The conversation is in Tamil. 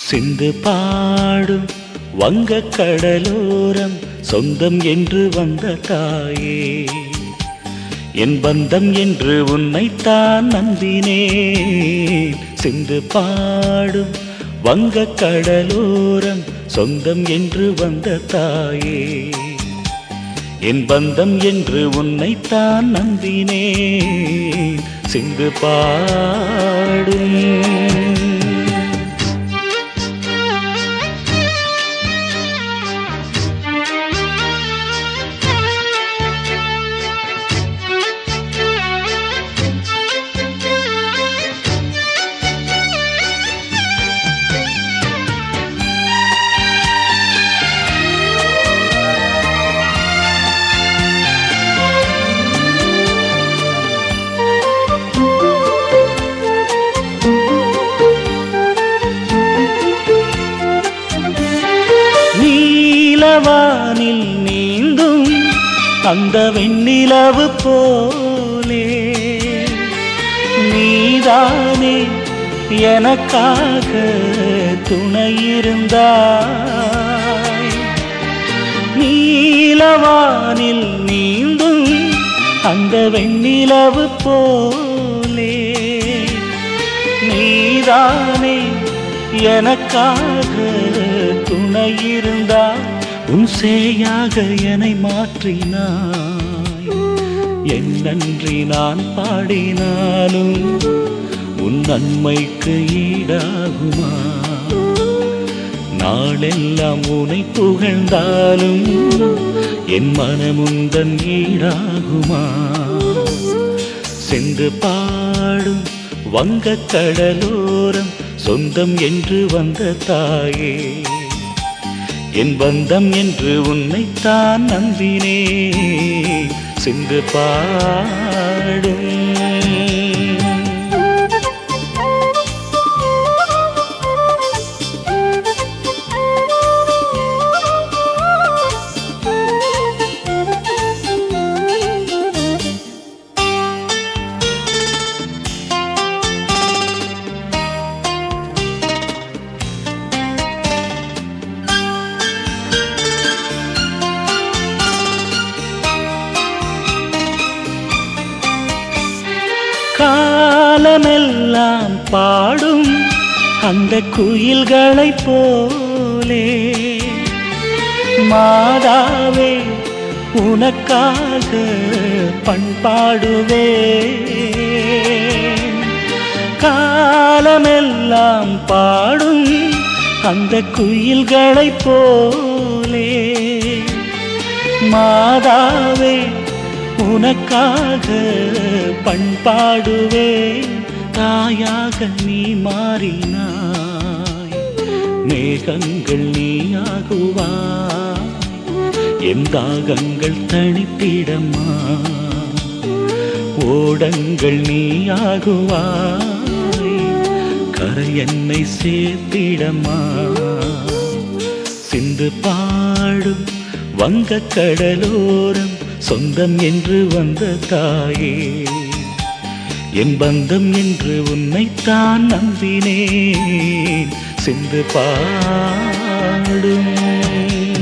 சிந்து பாடும் வங்க கடலோரம் சொந்தம் என்று வந்த தாயே என் பந்தம் என்று உன்னைத்தான் நம்பினேன் சிந்து பாடும் வங்க கடலோரம் சொந்தம் என்று வந்த தாயே என் பந்தம் என்று உன்னைத்தான் நம்பினேன் சிந்து பாடும் நீலவானில் நீந்தும் அந்த வெண்ணிலவு போலே நீதானே எனக்காக துணையிருந்தாய் நீலவானில் நீந்தும் அந்த வெண்ணிலவு போலே நீதானே எனக்காக துணையிருந்தாய் உன் சேயாக என்னை மாற்றினாய் என் நன்றி நான் பாடினாலும் உன் நன்மைக்கு ஈடாகுமா நாளெல்லாம் உனை புகழ்ந்தாலும் என் மனமுந்தன் ஈடாகுமா சென்று பாடும் வங்க கடலோரம் சொந்தம் என்று வந்த தாயே என் பந்தம் என்று உன்னைத்தான் நம்பினே சென்று பாடும் காலமெல்லாம் பாடும் அந்த குயில்களைப் போலே மாதாவே உனக்காக பண்பாடுவே காலமெல்லாம் பாடும் அந்த குயில்களைப் போலே மாதாவே உனக்காக பண்பாடுவே தாயாக நீ மாறினாய் மேகங்கள் நீயாகுவாய் என் தாகங்கள் தனித்திடமா ஓடங்கள் நீயாகுவாய் கரை என்னை சேர்த்திடமா சிந்து பாடும் வங்க கடலோரம் சொந்தம் என்று வந்த தாயே என் பந்தம் என்று உன்னைத்தான் நம்பினேன் சிந்து பாடும்